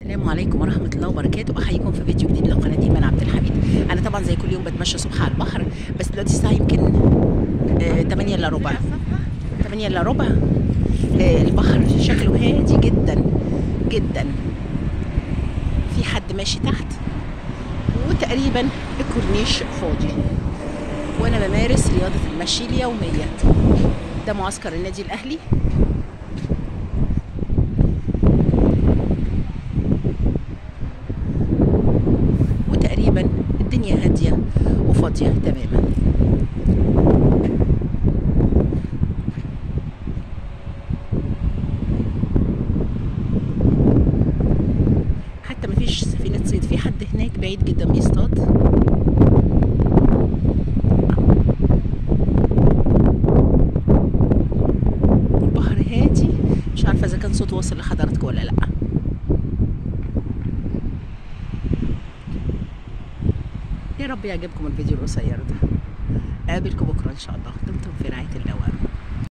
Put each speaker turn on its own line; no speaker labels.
السلام عليكم ورحمة الله وبركاته أحييكم في فيديو جديد لقناة إيمان عبد الحميد أنا طبعا زي كل يوم بتمشى صبح على البحر بس دلوقتي الساعة يمكن آه 8 إلا ربع 8 إلا ربع آه البحر شكله هادي جدا جدا في حد ماشي تحت وتقريبا الكورنيش فاضي وأنا بمارس رياضة المشي اليومية ده معسكر النادي الأهلي وتقريبا الدنيا هادية وفاضية تماما حتى مفيش سفينة صيد في حد هناك بعيد جدا بيصطاد والبحر هادي مش عارفة إذا كان صوت واصل لحضراتكم ولا لأ يا رب يعجبكم الفيديو القصير ده اقابلكم بكره ان شاء الله دمتم في رعايه الله وامنه